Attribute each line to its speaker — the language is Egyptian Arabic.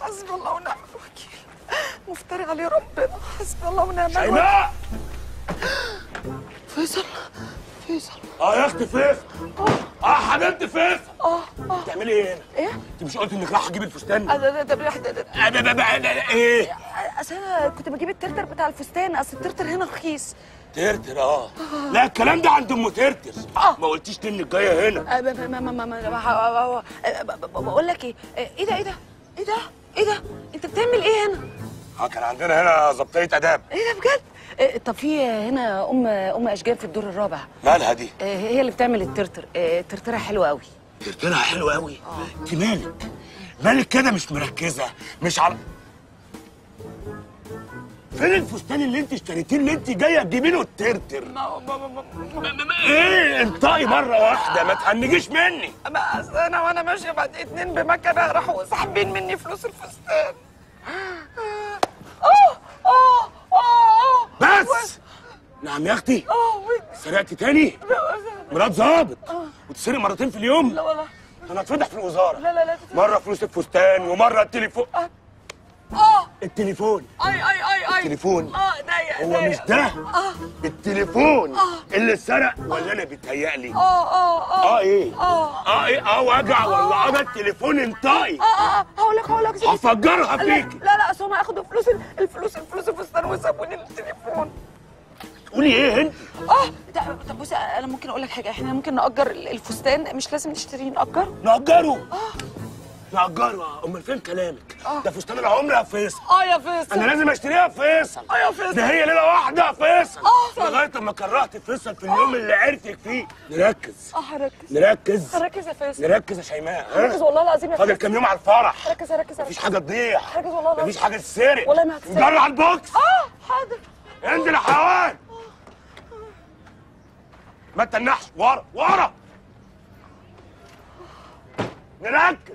Speaker 1: حسبي الله ونعم الوكيل مفتري عليه ربنا حسبي الله ونعم الوكيل
Speaker 2: شيماء
Speaker 1: فيصل فيصل
Speaker 2: اه يا اختي فيصل اه حبيبتي فيصل
Speaker 1: اه اه
Speaker 2: بتعملي ايه هنا؟
Speaker 1: ايه؟
Speaker 2: انت مش قلت انك رايحه تجيب الفستان؟
Speaker 1: آه، ده ده ده ده- ده-
Speaker 2: آه، ده- ده- ده- ده- ايه؟
Speaker 1: اصل انا كنت بجيب الترتر بتاع الفستان اصل الترتر هنا رخيص
Speaker 2: ترتر اه لا الكلام ده عند ام ترتر
Speaker 1: آه.
Speaker 2: ما قلتيش ليه انك جايه هنا
Speaker 1: آه، ب- ب- ما- ما- ما- ما- ما- آه، ب- ب- بقول لك ايه آه، ايه ده ايه ده ايه ده ايه ده انت بتعمل ايه هنا
Speaker 2: اه كان عندنا هنا ظبطيه اداب
Speaker 1: ايه ده بجد آه، طب في هنا ام ام اشجان في الدور الرابع
Speaker 2: مالها دي؟
Speaker 1: آه، هي اللي بتعمل الترتر آه، ترترها حلو قوي
Speaker 2: ترترها حلو قوي انت مالك؟ مالك كده مش مركزه مش على فين الفستان اللي انت اشتريتيه اللي انت جايه تجيبي له الترتر؟
Speaker 1: ما ما ما ما
Speaker 2: م- م- ايه انطقي مره واحده ما تهنجيش مني
Speaker 1: ما أصل انا وانا ماشيه بعد اتنين بمكنه راحوا ساحبين مني فلوس الفستان اه اه اه اه
Speaker 2: بس نعم يا اختي
Speaker 1: اه وين
Speaker 2: سرقتي تاني مرات ظابط وتسرق مرتين في اليوم
Speaker 1: لا والله
Speaker 2: انا اتفضح في الوزاره
Speaker 1: لا لا لا
Speaker 2: مره فلوس الفستان ومره التليفون
Speaker 1: اه
Speaker 2: التليفون
Speaker 1: اي اي اي اي
Speaker 2: التليفون
Speaker 1: اه ضيق
Speaker 2: هو
Speaker 1: ضيق.
Speaker 2: مش ده
Speaker 1: اه
Speaker 2: التليفون اللي اتسرق ولا انا بيتهيألي
Speaker 1: اه اه اه
Speaker 2: اه ايه
Speaker 1: اه
Speaker 2: اه ايه اه وجع ولا انا التليفون انطقي
Speaker 1: اه اه هقول لك هقول لك سيبي-
Speaker 2: هفجرها
Speaker 1: لا
Speaker 2: فيكي
Speaker 1: لا لا اصل هم اخدوا فلوس ال- الفلوس الفلوس الفستان وسابوني التليفون
Speaker 2: تقولي ايه انت
Speaker 1: اه ده- طب بصي انا ممكن اقول لك حاجه احنا ممكن نأجر ال- الفستان مش لازم نشتريه نأجر
Speaker 2: نأجره نأجره امال فين كلامك ده فستان العمر يا فيصل
Speaker 1: اه يا فيصل
Speaker 2: انا لازم اشتريها يا فيصل
Speaker 1: اه يا فيصل
Speaker 2: ده هي ليله واحده يا فيصل
Speaker 1: آه.
Speaker 2: لغايه ما كرهت فيصل في اليوم اللي عرفك فيه نركز
Speaker 1: اه هركز
Speaker 2: نركز
Speaker 1: هركز يا فيصل
Speaker 2: نركز يا شيماء
Speaker 1: هركز
Speaker 2: ها
Speaker 1: والله العظيم يا
Speaker 2: فاضل
Speaker 1: فيصل
Speaker 2: كام يوم على الفرح
Speaker 1: هركز هركز
Speaker 2: مفيش
Speaker 1: هركز
Speaker 2: حاجه تضيع
Speaker 1: هركز والله العظيم.
Speaker 2: مفيش حاجه تتسرق
Speaker 1: والله ما هتتسرق.
Speaker 2: نجري على البوكس
Speaker 1: اه حاضر
Speaker 2: انزل يا حيوان ما تنحش ورا ورا نركز